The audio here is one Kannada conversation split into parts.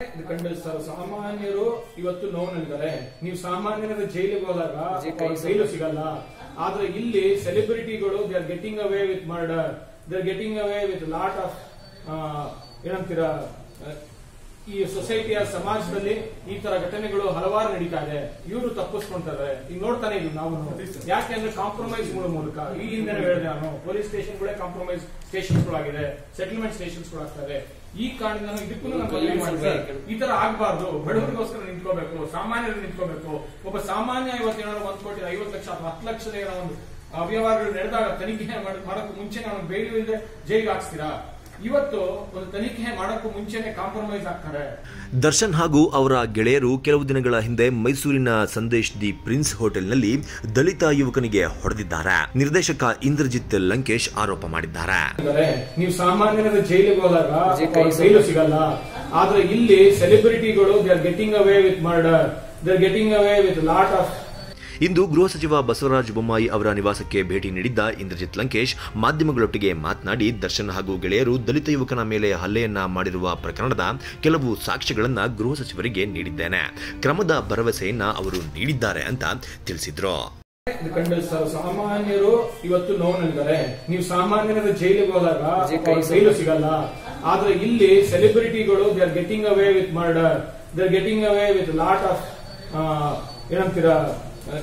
ಇದು ಖಂಡಿಸ್ತಾರೆ ಸಾಮಾನ್ಯರು ಇವತ್ತು ನೋವಿನಲ್ಲಿದ್ದಾರೆ ನೀವು ಸಾಮಾನ್ಯರ ಜೈಲಿಗೆ ಹೋದಾಗ ಅವ್ರ ಜೈಲು ಸಿಗಲ್ಲ ಆದ್ರೆ ಇಲ್ಲಿ ಸೆಲೆಬ್ರಿಟಿಗಳು they are getting away with murder they are getting away with lot of ಏನಂತೀರಾ ಆ, ಈ ಸೊಸೈಟಿಯ ಸಮಾಜದಲ್ಲಿ ಈ ತರ ಘಟನೆಗಳು ಹಲವಾರು ನಡೀತಾ ಇದೆ ಇವರು ತಪ್ಪಿಸ್ಕೊಂತಾರೆ ಈಗ ನೋಡ್ತಾನೆ ಇದೀವಿ ನಾವು ಯಾಕೆಂದ್ರೆ ಕಾಂಪ್ರಮೈಸ್ ಮೂಲಕ ಈ ಹಿಂದೆ ಹೇಳಿದೆ ನಾನು ಪೊಲೀಸ್ ಸ್ಟೇಷನ್ಗಳೇ ಕಾಂಪ್ರಮೈಸ್ ಸ್ಟೇಷನ್ಸ್ಗಳಾಗಿದೆ ಸೆಟಲ್ಮೆಂಟ್ ಸ್ಟೇಷನ್ಸ್ಗಳಾಗ್ತದೆ ಈ ಕಾರಣದಿಂದ ಇದಕ್ಕೂ ನಾನು ಮನವಿ ಮಾಡಿದೆ ಈ ತರ ಆಗ್ಬಾರ್ದು ಬಡವರಿಗೋಸ್ಕರ ನಿಂತ್ಕೋಬೇಕು ಸಾಮಾನ್ಯರು ನಿಂತ್ಕೋಬೇಕು ಒಬ್ಬ ಸಾಮಾನ್ಯ ಇವತ್ತೇನಾದ್ರು ಒಂದ್ ಕೋಟಿ ಐವತ್ತು ಲಕ್ಷ ಅಥವಾ ಹತ್ತು ಲಕ್ಷದ ಏನೋ ಒಂದು ಅವ್ಯವಹಾರಗಳು ನಡೆದಾಗ ತನಿಖೆ ಮಾಡ್- ಮಾಡಕ್ಕೂ ಮುಂಚೆ ನಾವು ಬೇಲಿ ಇಲ್ಲದೆ ಜೈಲಿಗೆ ಹಾಕ್ಸ್ತೀರಾ ಇವತ್ತು ಒಂದು ತನಿಖೆ ಮಾಡಕ್ಕೂ ಮುಂಚೆನೆ ಕಾಂಪ್ರಮೈಸ್ ಆಗ್ತಾರೆ ದರ್ಶನ್ ಹಾಗೂ ಅವರ ಗೆಳೆಯರು ಕೆಲವು ದಿನಗಳ ಹಿಂದೆ ಮೈಸೂರಿನ ಸಂದೇಶ್ ದಿ ಪ್ರಿನ್ಸ್ ಹೋಟೆಲ್ನಲ್ಲಿ ದಲಿತ ಯುವಕನಿಗೆ ಹೊಡೆದಿದ್ದಾರೆ ನಿರ್ದೇಶಕ ಇಂದ್ರಜಿತ್ ಲಂಕೇಶ್ ಆರೋಪ ಮಾಡಿದ್ದಾರೆ ಇದ್ದಾರೆ. ನೀವು ಸಾಮಾನ್ಯರ ಜೈಲಿಗೆ ಹೋದಾಗ ಅವ್ರ ಜೈಲು ಸಿಗಲ್ಲ ಆದ್ರೆ ಇಲ್ಲಿ ಸೆಲೆಬ್ರಿಟಿಗಳು they are getting away with murder they are getting away with lot of ಇಂದು ಗೃಹ ಸಚಿವ ಬಸವರಾಜ ಬೊಮ್ಮಾಯಿ ಅವರ ನಿವಾಸಕ್ಕೆ ಭೇಟಿ ನೀಡಿದ್ದ ಇಂದ್ರಜಿತ್ ಲಂಕೇಶ್ ಮಾಧ್ಯಮಗಳೊಟ್ಟಿಗೆ ಮಾತನಾಡಿ ದರ್ಶನ್ ಹಾಗೂ ಗೆಳೆಯರು ದಲಿತ ಯುವಕನ ಮೇಲೆ ಹಲ್ಲೆಯನ್ನ ಮಾಡಿರುವ ಪ್ರಕರಣದ ಕೆಲವು ಸಾಕ್ಷ್ಯಗಳನ್ನ ಗೃಹ ಸಚಿವರಿಗೆ ನೀಡಿದ್ದೇನೆ ಕ್ರಮದ ಭರವಸೆಯನ್ನ ಅವರು ನೀಡಿದ್ದಾರೆ ಅಂತ ತಿಳಿಸಿದ್ರು ಇದು ಖಂಡಿಸ್ತಾರೆ ಸಾಮಾನ್ಯರು ಇವತ್ತು ನೋವಿನಲ್ಲಿದ್ದಾರೆ ನೀವು ಸಾಮಾನ್ಯರ ಜೈಲಿಗೆ ಹೋದಾಗ ಅವ್ರ ಜೈಲು ಸಿಗಲ್ಲ ಆದ್ರೆ ಇಲ್ಲಿ ಸೆಲೆಬ್ರಿಟಿಗಳು they are getting away with murder they are getting away with lot of ಏನಂತೀರಾ ಆ,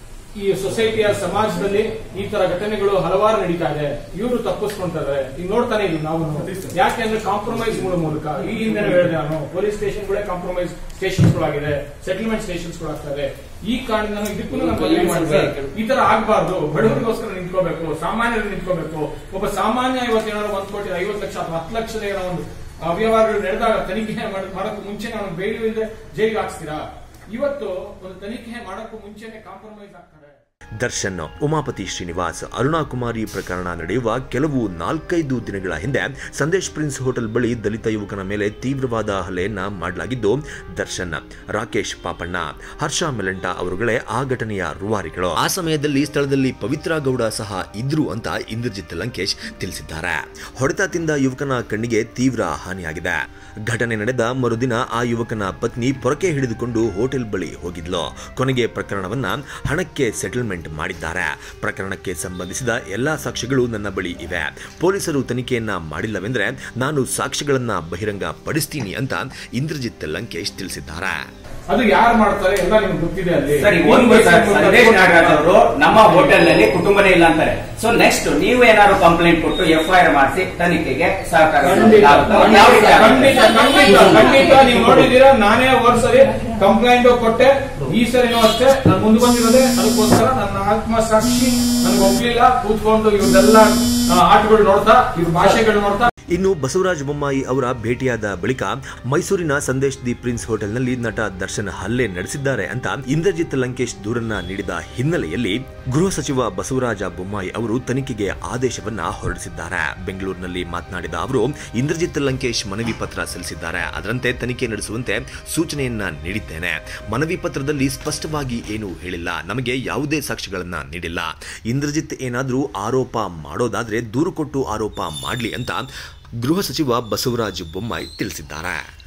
ಈ ಸೊಸೈಟಿಯ ಸಮಾಜದಲ್ಲಿ ಈ ತರ ಘಟನೆಗಳು ಹಲವಾರು ನಡೀತಾ ಇದೆ ಇವರು ತಪ್ಪಿಸ್ಕೊಂತಾರೆ ಈಗ ನೋಡ್ತಾನೆ ಇದೀವಿ ನಾವು ಯಾಕೆಂದ್ರೆ ಕಾಂಪ್ರಮೈಸ್ ಮೂಲಕ ಈ ಹಿಂದೆ ಹೇಳಿದೆ ನಾನು ಪೊಲೀಸ್ ಸ್ಟೇಷನ್ಗಳೇ ಕಾಂಪ್ರಮೈಸ್ ಸ್ಟೇಷನ್ಸ್ಗಳಾಗಿದೆ ಸೆಟಲ್ಮೆಂಟ್ ಸ್ಟೇಷನ್ಸ್ಗಳಾಗ್ತದೆ ಈ ಕಾರಣದಿಂದ ನಾವು ಇದಕ್ಕೂ ನಾನು ಮನವಿ ಮಾಡಿದೆ ಈ ತರ ಆಗ್ಬಾರ್ದು ಬಡವರಿಗೋಸ್ಕರ ನಿಂತ್ಕೋಬೇಕು ಸಾಮಾನ್ಯರು ನಿಂತ್ಕೋಬೇಕು ಒಬ್ಬ ಸಾಮಾನ್ಯ ಇವತ್ತೇನಾದ್ರು ಒಂದ್ ಕೋಟಿ ಐವತ್ತು ಲಕ್ಷ ಅಥವಾ ಹತ್ತು ಲಕ್ಷದ ಏನೋ ಒಂದು ಅವ್ಯವಹಾರಗಳು ನಡೆದಾಗ ತನಿಖೆ ಮಾಡ್- ಮಾಡಕ್ಕೂ ಮುಂಚೆ ನಾವು ಬೇಲಿ ಇಲ್ಲದೆ ಜೈಲಿಗೆ ಹಾಕ್ಸ್ತೀರಾ ಇವತ್ತು ಒಂದು ತನಿಖೆ ಮಾಡಕ್ಕೂ ಮುಂಚೆನೆ ಕಾಂಪ್ರಮೈಸ್ ಆಗ್ತಾರೆ ದರ್ಶನ್ ಉಮಾಪತಿ ಶ್ರೀನಿವಾಸ್ ಅರುಣಾ ಕುಮಾರಿ ಪ್ರಕರಣ ನಡೆಯುವ ಕೆಲವು ನಾಲ್ಕೈದು ದಿನಗಳ ಹಿಂದೆ ಸಂದೇಶ್ ಪ್ರಿನ್ಸ್ ಹೋಟೆಲ್ ಬಳಿ ದಲಿತ ಯುವಕನ ಮೇಲೆ ತೀವ್ರವಾದ ಹಲ್ಲೆಯನ್ನ ಮಾಡಲಾಗಿದ್ದು ದರ್ಶನ್ ರಾಕೇಶ್ ಪಾಪಣ್ಣ ಹರ್ಷ ಮೆಲಂಟ ಅವರುಗಳೇ ಆ ಘಟನೆಯ ರೂವಾರಿಗಳು ಆ ಸಮಯದಲ್ಲಿ ಸ್ಥಳದಲ್ಲಿ ಪವಿತ್ರ ಗೌಡ ಸಹ ಇದ್ರು ಅಂತ ಇಂದ್ರಜಿತ್ ಲಂಕೇಶ್ ತಿಳಿಸಿದ್ದಾರೆ ಹೊಡೆತ ತಿಂದ ಯುವಕನ ಕಣ್ಣಿಗೆ ತೀವ್ರ ಹಾನಿಯಾಗಿದೆ ಘಟನೆ ನಡೆದ ಮರುದಿನ ಆ ಯುವಕನ ಪತ್ನಿ ಪೊರಕೆ ಹಿಡಿದುಕೊಂಡು ಹೋಟೆಲ್ ಬಳಿ ಹೋಗಿದ್ಲು ಕೊನೆಗೆ ಪ್ರಕರಣವನ್ನ ಹಣಕ್ಕೆ ಸೆಟಲ್ಮೆಂಟ್ ಮಾಡಿದ್ದಾರೆ ಪ್ರಕರಣಕ್ಕೆ ಸಂಬಂಧಿಸಿದ ಎಲ್ಲಾ ಸಾಕ್ಷ್ಯಗಳು ನನ್ನ ಬಳಿ ಇವೆ ಪೊಲೀಸರು ತನಿಖೆಯನ್ನ ಮಾಡಿಲ್ಲವೆಂದ್ರೆ ನಾನು ಸಾಕ್ಷ್ಯಗಳನ್ನ ಬಹಿರಂಗ ಪಡಿಸ್ತೀನಿ ಅಂತ ಇಂದ್ರಜಿತ್ ಲಂಕೇಶ್ ತಿಳಿಸಿದ್ದಾರೆ ಅದು ಯಾರು ಮಾಡ್ತಾರೆ ಎಲ್ಲ ನಿಮ್ಗೆ ಗೊತ್ತಿದೆ ಅಲ್ಲಿ ಸರಿ ಒಂದು ಸರ್ ಸಂದೇಶ್ ನಾಗರಾಜ್ ಅವರು ನಮ್ಮ ಹೋಟೆಲ್ ನಲ್ಲಿ ಕುಟುಂಬನೇ ಇಲ್ಲ ಅಂತಾರೆ ಸೊ ನೆಕ್ಸ್ಟ್ ನೀವು ಏನಾದ್ರು ಕಂಪ್ಲೇಂಟ್ ಕೊಟ್ಟು ಎಫ್ ಐ ಆರ್ ಮಾಡಿಸಿ ತನಿಖೆಗೆ ಸಹಕಾರ ಖಂಡಿತ ಆಗುತ್ತಾ? ಯಾವ ರೀತಿ ಖಂಡಿತ ಆಗುತ್ತೆ? ಖಂಡಿತ ಖಂಡಿತ ನೀವು ನೋಡಿದ್ದೀರಾ ನಾನೇ ಒಂದ್ ಸರಿ ಕಂಪ್ಲೇಂಟ್ ಕೊಟ್ಟೆ ಈ ಸರಿನೂ ಅಷ್ಟೇ ನಾನು ಮುಂದೆ ಬಂದಿರೋದೆ ಅದಕ್ಕೋಸ್ಕರ ನನ್ನ ಆತ್ಮಸಾಕ್ಷಿ ನನಗೆ ಒಪ್ಲಿಲ್ಲ ಕೂತ್ಕೊಂಡು ಇವ್ರದೆಲ್ಲ ಆ, ಆಟಗಳು ನೋಡ್ತಾ ಇವ್ರ ಭಾಷೆಗಳು ನೋಡ್ತಾ ಇನ್ನು ಬಸವರಾಜ ಬೊಮ್ಮಾಯಿ ಅವರ ಭೇಟಿಯಾದ ಬಳಿಕ ಮೈಸೂರಿನ ಸಂದೇಶ್ ದಿ ಪ್ರಿನ್ಸ್ ಹೋಟೆಲ್ನಲ್ಲಿ ನಟ ದರ್ಶನ್ ಹಲ್ಲೆ ನಡೆಸಿದ್ದಾರೆ ಅಂತ ಇಂದ್ರಜಿತ್ ಲಂಕೇಶ್ ದೂರನ್ನ ನೀಡಿದ ಹಿನ್ನೆಲೆಯಲ್ಲಿ ಗೃಹ ಸಚಿವ ಬಸವರಾಜ ಬೊಮ್ಮಾಯಿ ಅವರು ತನಿಖೆಗೆ ಆದೇಶವನ್ನ ಹೊರಡಿಸಿದ್ದಾರೆ ಬೆಂಗಳೂರಿನಲ್ಲಿ ಮಾತನಾಡಿದ ಅವರು ಇಂದ್ರಜಿತ್ ಲಂಕೇಶ್ ಮನವಿ ಪತ್ರ ಸಲ್ಲಿಸಿದ್ದಾರೆ ಅದರಂತೆ ತನಿಖೆ ನಡೆಸುವಂತೆ ಸೂಚನೆಯನ್ನ ನೀಡಿದ್ದೇನೆ ಮನವಿ ಪತ್ರದಲ್ಲಿ ಸ್ಪಷ್ಟವಾಗಿ ಏನೂ ಹೇಳಿಲ್ಲ ನಮಗೆ ಯಾವುದೇ ಸಾಕ್ಷ್ಯಗಳನ್ನ ನೀಡಿಲ್ಲ ಇಂದ್ರಜಿತ್ ಏನಾದರೂ ಆರೋಪ ಮಾಡೋದಾದ್ರೆ ದೂರು ಕೊಟ್ಟು ಆರೋಪ ಮಾಡಲಿ ಅಂತ ಗೃಹ ಸಚಿವ ಬಸವರಾಜ ಬೊಮ್ಮಾಯಿ ತಿಳಿಸಿದ್ದಾರೆ